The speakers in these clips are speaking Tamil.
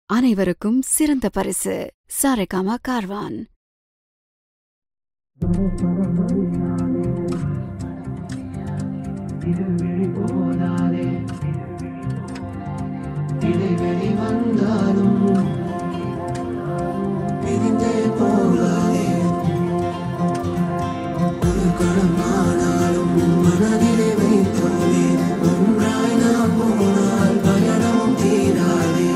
அனைவருக்கும் சிறந்த பரிசு சாரேகாமா கார்வான் இடைவெளி வந்தாலும் பிரிந்தே போகாதே ஒரு கணம் ஆனாலும் மனதிலே வைத்தோமே ஒன்றாய் நாம் போனால் பயணமும் தீராதே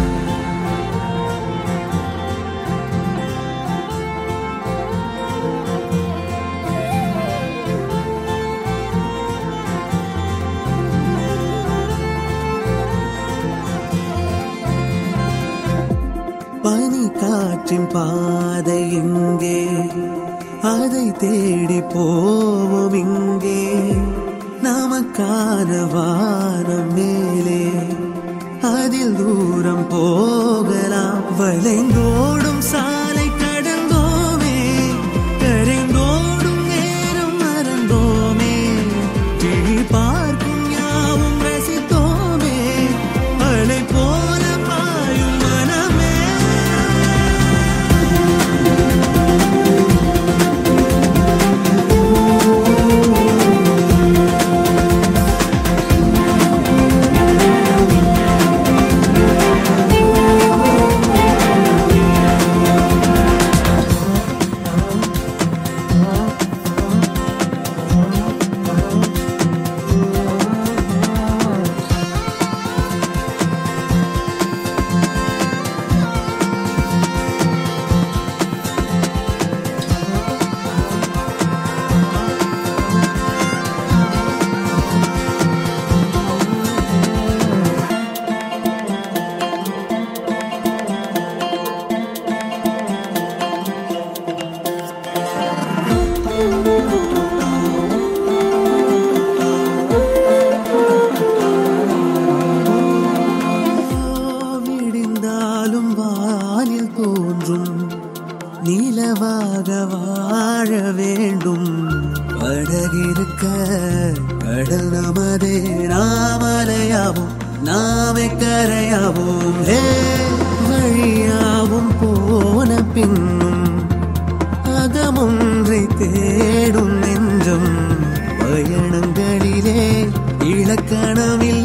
பனி காற்றின் பாதை எங்கே அதை தேடி போவோம் இங்கே நமக்கான வானம் மேலே அதில் தூரம் போகலாம் வளைந்தோடும் சாலை கடந்தோமே கரைந்தோடும் நேரம் மறந்தோமே கிழி பார்க்கும் யாவும் ரசித்தோமே அலை போல பாயும் மனமே விடிந்தாலும் வானில் தோன்றும் நீலவாக வாழ வேண்டும் படகிருக்க கடல் நமதே நாமலையாவும் நாமே கரையாவும் ஹே வழியாவும் போன பின்னும் அகமொன்றை தேடும் நெஞ்சம் பயணங்களிலே இலக்கணமில்லை